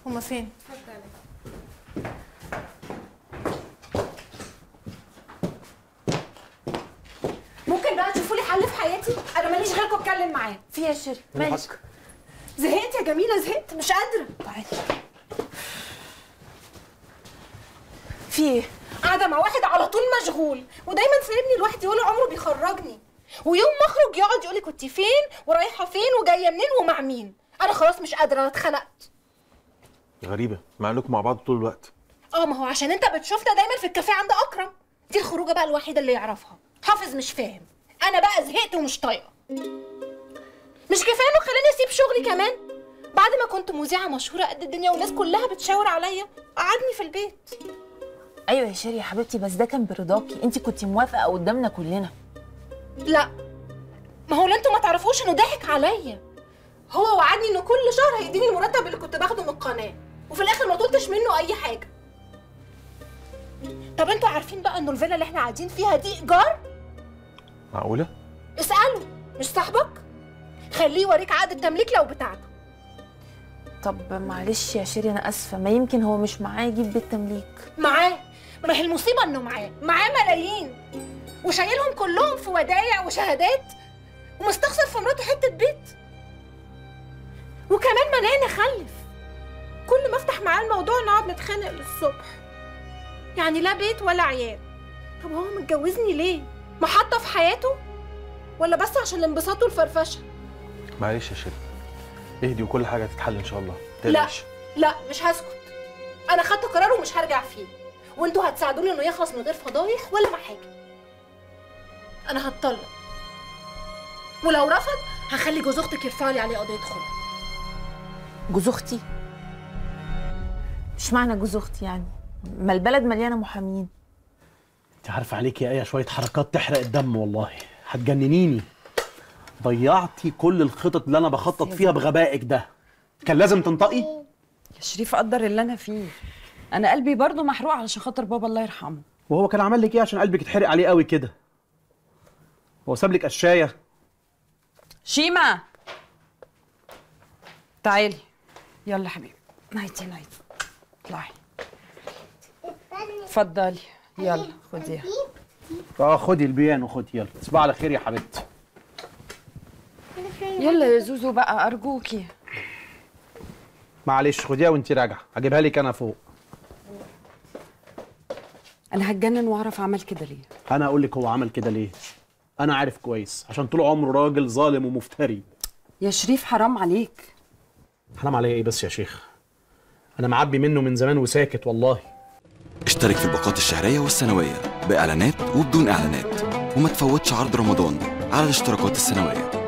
هما فين ممكن بقى تشوفوا لي حل في حياتي انا ماليش غيركم اتكلم معاه في يا شيري ماشي زهقت يا جميله زهقت مش قادره تعالي في ايه قاعده مع واحد على طول مشغول ودايما سايبني لوحدي ولا عمره بيخرجني ويوم ما اخرج يقعد يقول لي كنت فين ورايحه فين وجايه منين ومع مين انا خلاص مش قادره انا اتخنقت غريبه مع انكم مع بعض طول الوقت اه ما هو عشان انت بتشوفنا دايما في الكافيه عند اكرم دي الخروجه بقى الوحيده اللي يعرفها حافظ مش فاهم انا بقى زهقت ومش طايقه مش كفايه انه خلاني اسيب شغلي كمان بعد ما كنت مذيعه مشهوره قد الدنيا والناس كلها بتشاور عليا قعدني في البيت ايوه يا شيري يا حبيبتي بس ده كان برضاكي انت كنت موافقه قدامنا كلنا لا ما هو اللي انتوا ما تعرفوش انه ضحك عليا هو وعدني انه كل شهر هيديني المرتب اللي كنت باخده من القناه وفي الاخر ما طلتش منه اي حاجه طب انتوا عارفين بقى انه الفيلا اللي احنا قاعدين فيها دي ايجار معقوله اساله مش صاحبك خليه يوريك عقد التمليك لو بتاعته طب معلش يا شيري انا اسفه ما يمكن هو مش معاه يجيب بيت تمليك معاه ما هي المصيبه انه معاه معاه ملايين وشايلهم كلهم في ودايع وشهادات ومستخسر في مراته حته بيت وكمان منعني اخلف كل ما افتح معاه الموضوع نقعد نتخانق للصبح يعني لا بيت ولا عيال طب هو متجوزني ليه محطه في حياته ولا بس عشان الانبساط والفرفشه معلش يا شيري اهدي وكل حاجه هتتحل ان شاء الله لا متقلقش. لا مش هسكت انا خدت قرار ومش هرجع فيه وانتوا هتساعدوني انه يخلص من غير فضايح ولا مع حاجه انا هتطلق ولو رفض هخلي جوز اختك يرفع لي عليه قضيه خلع جوز اختي مش معنى جوز اختي يعني ما البلد مليانه محامين انت عارفه عليك يا ايه شويه حركات تحرق الدم والله هتجننيني ضيعتي كل الخطط اللي انا بخطط فيها بغبائك ده كان لازم تنطقي يا شريف قدر اللي انا فيه انا قلبي برضو محروق علشان خاطر بابا الله يرحمه وهو كان عمل لك ايه عشان قلبك يتحرق عليه قوي كده هو ساب لك قشايه شيما تعالي يلا حبيبي نايتي نايتي اطلعي اتفضلي يلا خديها اه خدي البيانو خدي يلا تصبح على خير يا حبيبتي يلا يا زوزو بقى ارجوكي معلش خديها وانت راجعه هجيبها لك انا فوق انا هتجنن واعرف عمل كده ليه انا اقول لك هو عمل كده ليه انا عارف كويس عشان طول عمره راجل ظالم ومفتري يا شريف حرام عليك حرام عليا ايه بس يا شيخ انا معبي منه من زمان وساكت والله اشترك في الباقات الشهرية والسنوية بإعلانات وبدون إعلانات وما تفوتش عرض رمضان على الاشتراكات السنوية